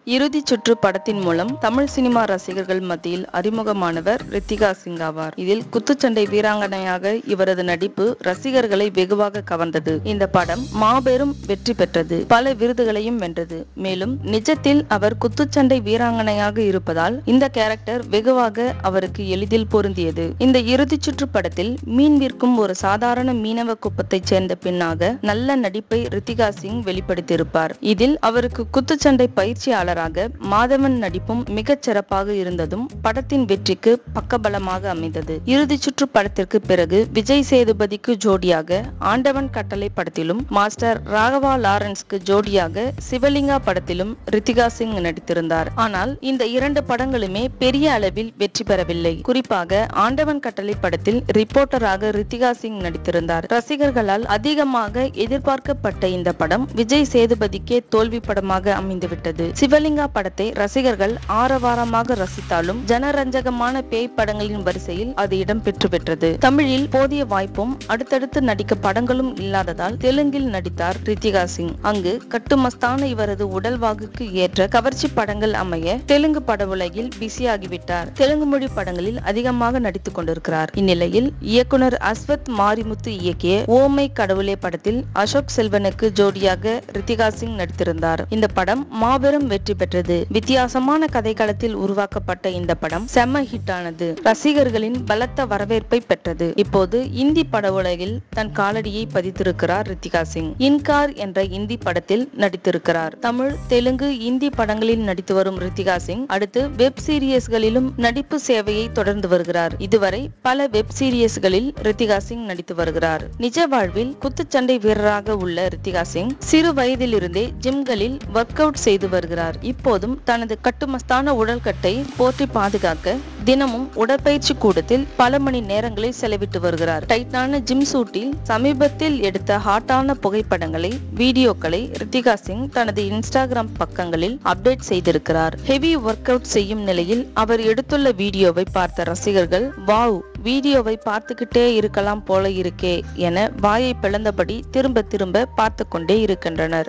இறுதிச் சுற்று படத்தின் மூலம் தமிழ் சினிமா ரசிகர்கள் மத்தியில் அறிமுகமானவர் ரித்திகா சிங் ஆவார் இதில் குத்துச்சண்டை வீராங்கனையாக இவரது நடிப்பு ரசிகர்களை வெகுவாக கவர்ந்தது இந்த படம் மாபெரும் வெற்றி பெற்றது பல விருதுகளையும் வென்றது மேலும் நிஜத்தில் அவர் குத்துச்சண்டை வீராங்கனையாக இருப்பதால் இந்த கேரக்டர் வெகுவாக அவருக்கு எளிதில் பொருந்தியது இந்த இறுதிச் சுற்று படத்தில் மீன் விற்கும் ஒரு சாதாரண மீனவ குப்பத்தைச் சேர்ந்த பெண்ணாக நல்ல நடிப்பை ரித்திகா சிங் வெளிப்படுத்தியிருப்பார் இதில் அவருக்கு குத்துச்சண்டை பயிற்சியாளராக மாதவன் நடிப்பும் மிகச் சிறப்பாக இருந்ததும் படத்தின் வெற்றிக்கு பக்கபலமாக அமைந்தது இறுதிச் சுற்று படத்திற்கு பிறகு விஜய் சேதுபதிக்கு ஜோடியாக ஆண்டவன் கட்டளை படத்திலும் மாஸ்டர் ராகவா லாரன்ஸ்க்கு ஜோடியாக சிவலிங்கா படத்திலும் ரித்திகா சிங் நடித்திருந்தார் ஆனால் இந்த இரண்டு படங்களுமே பெரிய அளவில் வெற்றி பெறவில்லை குறிப்பாக ஆண்டவன் கட்டளை படத்தில் ரிப்போர்ட்டராக ரித்திகா சிங் நடித்திருந்தார் ரசிகர்களால் அதிகமாக எதிர்பார்க்கப்பட்ட இந்த படம் விஜய் சேதுபதிக்கே தோல்வி படமாக அமைந்துவிட்டது சிவலிங்கா படத்தை ரசிகர்கள் ஆரவாரமாக ரசித்தாலும் ஜனரஞ்சகமான பேய் படங்களின் வரிசையில் அது இடம் பெற்று பெற்றது தமிழில் போதிய வாய்ப்பும் அடுத்தடுத்து நடிக்க படங்களும் இல்லாததால் தெலுங்கில் நடித்தார் ரித்திகா சிங் அங்கு கட்டுமஸ்தான இவரது உடல்வாகுக்கு ஏற்ற கவர்ச்சி படங்கள் அமைய தெலுங்கு பட உலகில் பிஸியாகிவிட்டார் தெலுங்கு மொழி படங்களில் அதிகமாக நடித்துக் கொண்டிருக்கிறார் இந்நிலையில் இயக்குனர் அஸ்வத் மாரிமுத்து இயக்கிய ஓமை கடவுளே படத்தில் அசோக் செல்வனுக்கு ஜோடியாக ரித்திகா சிங் நடித்திருந்தார் இந்த படம் மாபெரும் வெற்றி பெற்றது வித்தியாசமான கதைக்களத்தில் உருவாக்கப்பட்ட இந்த படம் செம்ம ஹிட் ஆனது ரசிகர்களின் பலத்த வரவேற்பை பெற்றது இப்போது இந்தி பட உலகில் தன் காலடியை பதித்திருக்கிறார் ரித்திகா சிங் இன்கார் என்ற இந்தி படத்தில் நடித்திருக்கிறார் தமிழ் தெலுங்கு இந்தி படங்களில் நடித்து வரும் ரித்திகா சிங் அடுத்து வெப் சீரியஸ்களிலும் நடிப்பு சேவையை தொடர்ந்து வருகிறார் இதுவரை பல வெப் சீரியஸ்களில் ரித்திகா சிங் நடித்து வருகிறார் நிஜ வாழ்வில் குத்துச்சண்டை வீரராக உள்ள ரித்திகா சிங் சிறு வயதிலிருந்தே ஜிம்களில் ஒர்க் அவுட் செய்து வருகிறார் இப்போதும் தனது கட்டுமஸ்தான உடல்கட்டை போற்றி பாதுகாக்க தினமும் உடற்பயிற்சி கூடத்தில் பல மணி நேரங்களை செலவிட்டு வருகிறார் டைட்டான ஜிம் சூட்டில் சமீபத்தில் எடுத்த ஹாட்டான புகைப்படங்களை வீடியோக்களை ரித்திகா சிங் தனது இன்ஸ்டாகிராம் பக்கங்களில் அப்டேட் செய்திருக்கிறார் ஹெவி ஒர்க் அவுட் செய்யும் நிலையில் அவர் எடுத்துள்ள வீடியோவை பார்த்த ரசிகர்கள் வாவ் வீடியோவை பார்த்துக்கிட்டே இருக்கலாம் போல இருக்கே என வாயை பிளந்தபடி திரும்ப திரும்ப பார்த்து கொண்டே இருக்கின்றனர்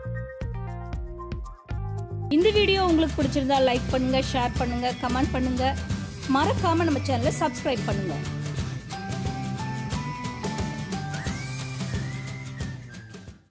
இந்த வீடியோ உங்களுக்கு பிடிச்சிருந்தா லைக் பண்ணுங்க ஷேர் பண்ணுங்க கமெண்ட் பண்ணுங்க மறக்காம நம்ம சேனலை சப்ஸ்கிரைப் பண்ணுங்க